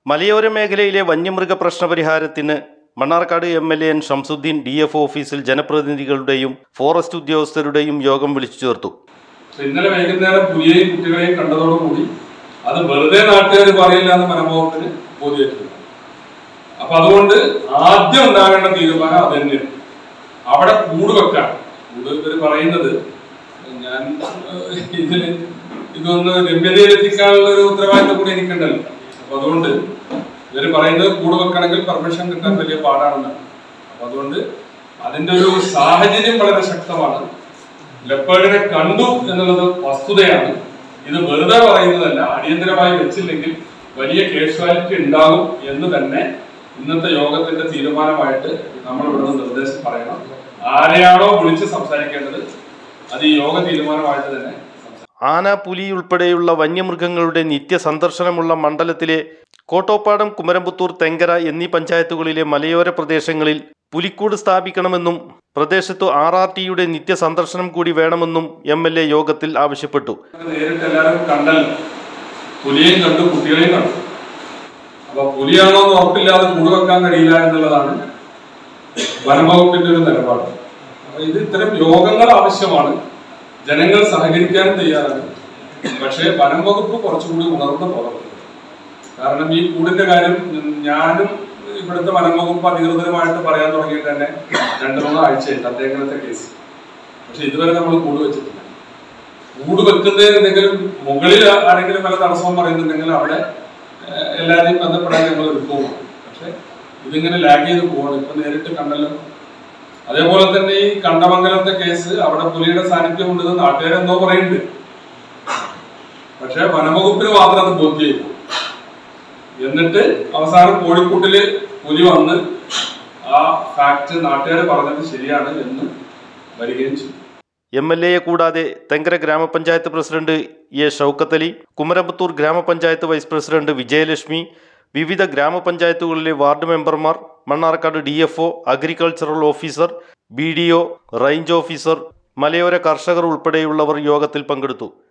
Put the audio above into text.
മലയോര മേഖലയിലെ വന്യമൃഗ പ്രശ്നപരിഹാരത്തിന് Mannarkkad M L A N Shamsuddin D F ഓഫീസിൽ ജനപ്രതിനിധികളുടെയും ഫോറസ്റ്റ് ഉദ്യോഗസ്ഥരുടെയും യോഗം വിളിച്ചു ചേർത്തു പക്ഷെ ഇന്നലെ വൈകുന്നേരം പുലിയെയും കുട്ടികളെയും കണ്ടതോടുകൂടി അത് വെറുതെ നാട്ടുകാർ പറയില്ല എന്ന മനോഭാവത്തിന് ബോധ്യമായിട്ടുണ്ട് അപ്പൊ അതുകൊണ്ട് ആദ്യം ഉണ്ടാകേണ്ട തീരുമാനം അത് തന്നെയാണ് അവിടെ കൂട് വെക്കാൻ കൂട് ഇവർ പറയുന്നത് ഞാൻ ഏഹ്, ഇതില് ഇതൊന്ന് രമ്യതയിലെത്തിക്കാനുള്ള ഒരു ഉത്തരവാദിത്തം കൂടി എനിക്കുണ്ടല്ലോ അപ്പൊ അതുകൊണ്ട് ഇവര് പറയുന്നത് കൂട് വെക്കണമെങ്കിൽ പെർമിഷൻ കിട്ടാൻ വലിയ പാടാണെന്നാണ് അപ്പൊ അതുകൊണ്ട് അതിന്റെ ഒരു സാഹചര്യം വളരെ ശക്തമാണ് ലെപ്പേർഡിനെ കണ്ടു എന്നുള്ളത് വസ്തുതയാണ് ഇത് വെറുതെ പറയുന്നതല്ല അടിയന്തരമായി വെച്ചില്ലെങ്കിൽ വലിയ കേഷ്വാലിറ്റി ഉണ്ടാകും എന്ന് തന്നെ ഇന്നത്തെ യോഗത്തിന്റെ തീരുമാനമായിട്ട് നമ്മൾ ഇവിടുന്ന് നിർദ്ദേശം പറയണം ആരെയാണോ വിളിച്ച് സംസാരിക്കേണ്ടത് അത് ഈ യോഗ തീരുമാനമായിട്ട് തന്നെ സംസാരിക്കണം. ആന പുലി ഉൾപ്പെടെയുള്ള വന്യമൃഗങ്ങളുടെ നിത്യ സന്ദർശനമുള്ള മണ്ഡലത്തിലെ കോട്ടോപ്പാടം കുമരമ്പത്തൂർ തെങ്കര എന്നീ പഞ്ചായത്തുകളിലെ മലയോര പ്രദേശങ്ങളിൽ പുലിക്കൂട് സ്ഥാപിക്കണമെന്നും പ്രദേശത്തു ആർ ആർ ടിയുടെ നിത്യ സന്ദർശനം കൂടി വേണമെന്നും എം എൽ എ യോഗത്തിൽ ആവശ്യപ്പെട്ടു നേരിട്ട് എല്ലാവരും കണ്ടല്ലോ പുലിയെയും കണ്ടു കുട്ടികളെയും കണ്ടു അപ്പൊ പുലിയാണോ എന്ന് ഉറപ്പില്ലാതെ കൂട് വെക്കാൻ കഴിയില്ല എന്നുള്ളതാണ് വനംവകുപ്പിന്റെ ഒരു നിലപാട് അപ്പൊ ഇത് ഇത്തരം യോഗങ്ങൾ ആവശ്യമാണ് ജനങ്ങൾ സഹകരിക്കാനും തയ്യാറാണ് പക്ഷേ വനം വകുപ്പ് കുറച്ചുകൂടി ഉണർന്ന് പ്രവർത്തിക്കും കാരണം ഈ കൂടിന്റെ കാര്യം ഞാനും ഇവിടുത്തെ വനം വകുപ്പ് അധികൃതരുമായിട്ട് പറയാൻ തുടങ്ങിയിട്ട് തന്നെ രണ്ടു മൂന്ന് ആഴ്ചയായി തത്തേങ്ങനത്തെ കേസ് പക്ഷെ ഇതുവരെ നമ്മൾ കൂട് വെച്ചിട്ടില്ല കൂട് വെക്കുന്നതിന് എന്തെങ്കിലും മുകളിൽ ആരെങ്കിലും വല്ല തടസ്സവും പറയുന്നുണ്ടെങ്കിൽ അവിടെ ഏഹ്, എല്ലാവരെയും ബന്ധപ്പെടാൻ ഞങ്ങൾ ഒരുക്കവും പക്ഷെ ഇതിങ്ങനെ ലാഗ് ചെയ്ത് പോകണം ഇപ്പൊ നേരിട്ട് കണ്ടല്ലോ അതേപോലെ തന്നെ ഈ കണ്ടമംഗലത്തെ കേസ് അവിടെ പുലിയുടെ സാന്നിധ്യം ഉണ്ടെന്ന് നാട്ടുകാരെന്തോ പറയുന്നുണ്ട് പക്ഷെ വനംവകുപ്പിന് മാത്രം അത് ബോധ്യമായില്ല എന്നിട്ട് അവസാനം കോഴിക്കോട്ടില് പുലി വന്ന് ആ ഫാക്ട് നാട്ടുകാർ പറഞ്ഞത് ശരിയാണ് എന്ന് വരികയും ചെയ്തു എം എൽ എയെ കൂടാതെ തെങ്കര ഗ്രാമപഞ്ചായത്ത് പ്രസിഡന്റ് എ ഷൗക്കത്ത് അലി കുമരമ്പത്തൂർ ഗ്രാമപഞ്ചായത്ത് വൈസ് പ്രസിഡന്റ് വിജയലക്ഷ്മി വിവിധ ഗ്രാമപഞ്ചായത്തുകളിലെ വാർഡ് മെമ്പർമാർ Mannarkkad D F O agricultural officer B D O range officer മലയോര കർഷകർ ഉൾപ്പെടെയുള്ളവർ യോഗത്തിൽ പങ്കെടുത്തു